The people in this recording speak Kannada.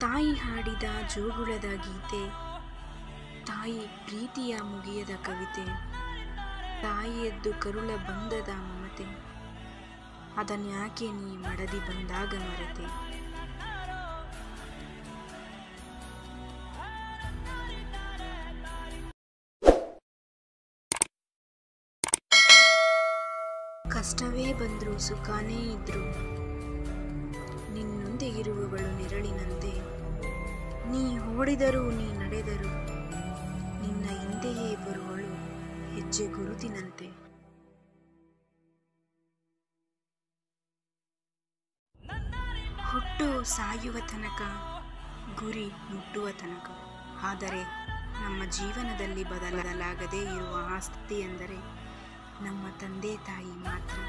ತಾಯಿ ಹಾಡಿದ ಜೋಗುಳದ ಗೀತೆ ತಾಯಿ ಪ್ರೀತಿಯ ಮುಗಿಯದ ಕವಿತೆ ತಾಯಿಯದ್ದು ಕರುಳ ಬಂಧದ ಮಮತೆ ಅದನ್ಯಾಕೆ ನೀ ಮಡದಿ ಬಂದಾಗ ಮರೆತೆ ಕಷ್ಟವೇ ಬಂದ್ರು ಸುಖಾನೇ ಇದ್ರು ನಿನ್ನೊಂದಿಗಿರುವವಳು ನೆರಳಿನಂತೆ ನೀ ಓಡಿದರೂ ನೀ ನಡೆದರು ನಿನ್ನ ಹಿಂದೆಯೇ ಬರುವಳು ಹೆಜ್ಜೆ ಗುರುತಿನಂತೆ ಹುಟ್ಟು ಸಾಯುವ ತನಕ ಗುರಿ ಮುಟ್ಟುವ ತನಕ ಆದರೆ ನಮ್ಮ ಜೀವನದಲ್ಲಿ ಬದಲಾಗದೇ ಇರುವ ಆಸ್ತಿ ಎಂದರೆ ನಮ್ಮ ತಂದೆ ತಾಯಿ ಮಾತ್ರ